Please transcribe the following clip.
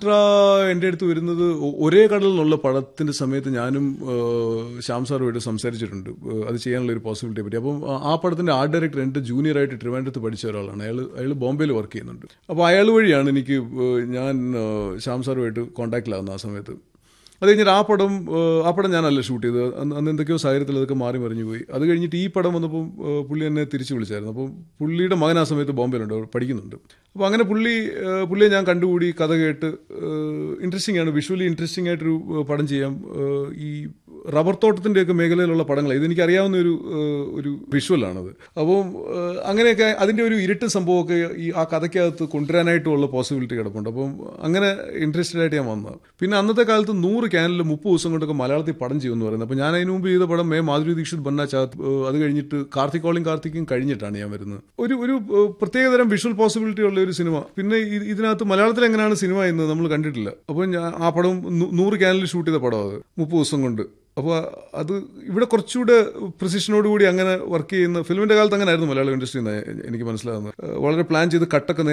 extra എൻ്റെ അടുത്ത് വരുന്നത് ഒ- ഒരേ കടലിലുള്ള പടത്തിന്റെ സമയത്ത് ഞാനും ഏഹ്, ശ്യാം സാറുമായിട്ട് സംസാരിച്ചിട്ടുണ്ട് ഏഹ്, അത് ചെയ്യാനുള്ള ഒരു പോസിബിലിറ്റിയെ പറ്റി അപ്പം ആ- ആ പടത്തിന്റെ ആർട്ട് ഡയറക്ടർ എൻ്റെ ജൂനിയർ ആയിട്ട് ട്രിവാൻഡ്രത്ത് പഠിച്ച ഒരാളാണ് അയാൾ അയാൾ ബോംബെയിൽ വർക്ക് ചെയ്യുന്നുണ്ട് അപ്പോൾ അയാൾ വഴിയാണ് എനിക്ക് ഏഹ്, ഞാൻ ഏഹ്, ശ്യാം സാറുമായിട്ട് കോൺടാക്റ്റിലാവുന്ന ആ സമയത്ത് അത് കഴിഞ്ഞിട്ട് ആ പടം ഏഹ്, ആ പടം ഞാനല്ല ഷൂട്ട് ചെയ്തത് അന്ന് അന്ന് എന്തൊക്കെയോ സാഹചര്യത്തിൽ അതൊക്കെ മാറി മറിഞ്ഞു പോയി അത് കഴിഞ്ഞിട്ട് ഈ പടം വന്നപ്പോൾ ഏഹ്, പുള്ളി എന്നെ തിരിച്ചു വിളിച്ചായിരുന്നു അപ്പോൾ പുള്ളിയുടെ മകൻ ആ സമയത്ത് ബോംബെയിലുണ്ട് അവിടെ പഠിക്കുന്നുണ്ട് അപ്പോൾ അങ്ങനെ പുള്ളി ഏഹ്, പുള്ളിയെ ഞാൻ കണ്ടുകൂടി കഥ കേട്ട് ഇൻട്രസ്റ്റിംഗ് ആണ് വിഷ്വലി ഇൻട്രസ്റ്റിംഗ് ആയിട്ടൊരു ഏഹ്, പടം ചെയ്യാം ഏഹ്, ഈ റബ്ബർ തോട്ടത്തിൻ്റെയൊക്കെ മേഖലയിലുള്ള പടങ്ങൾ ഇതെനിക്ക് അറിയാവുന്ന ഒരു ഏഹ്, ഒരു വിഷ്വലാണത് അപ്പോൾ ഏഹ്, അങ്ങനെയൊക്കെ അതിൻ്റെ ഒരു ഇരുട്ട് സംഭവമൊക്കെ ഈ ആ കഥയ്ക്കകത്ത് കൊണ്ടുവരാനായിട്ടുള്ള പോസിബിലിറ്റി കിടപ്പുണ്ട് അപ്പം അങ്ങനെ ഇൻട്രസ്റ്റഡ് ആയിട്ട് ഞാൻ വന്നത് പിന്നെ അന്നത്തെ കാലത്ത് നൂറ് ക്യാനലിൽ മുപ്പത് ദിവസം കൊണ്ടൊക്കെ മലയാളത്തിൽ പടം ചെയ്യുമെന്ന് പറയുന്നത് അപ്പോൾ ഞാൻ അതിന് മുമ്പ് ചെയ്ത പടം മേ മാധുരി ദീക്ഷിത് ബന്ന ചാത്ത് ഏഹ്, അത് കഴിഞ്ഞിട്ട് കാർത്തിക് കോളിംഗ് കാർത്തിക്കും കഴിഞ്ഞിട്ടാണ് ഞാൻ വരുന്നത് ഒരു ഒരു ഏഹ്, പ്രത്യേകതരം വിഷ്വൽ പോസിബിലിറ്റി ഉള്ള ഒരു സിനിമ പിന്നെ ഇ- ഇതിനകത്ത് മലയാളത്തിൽ എങ്ങനെയാണ് സിനിമ എന്ന് നമ്മൾ കണ്ടിട്ടില്ല അപ്പോൾ ഞാൻ ആ പടം നൂ- നൂറ് ക്യാനലിൽ ഷൂട്ട് ചെയ്ത പടം അത് മുപ്പത് ദിവസം കൊണ്ട് അപ്പോൾ അത് ഇവിടെ കുറച്ചുകൂടെ പ്രിസിഷനോട് കൂടി അങ്ങനെ വർക്ക് ചെയ്യുന്ന ഫിലിമിന്റെ കാലത്ത് അങ്ങനെ ആയിരുന്നു മലയാളം ഇൻഡസ്ട്രി എന്ന് എനിക്ക് മനസ്സിലാകുന്നത് ഏഹ് വളരെ പ്ലാൻ ചെയ്ത് കട്ടൊക്കെ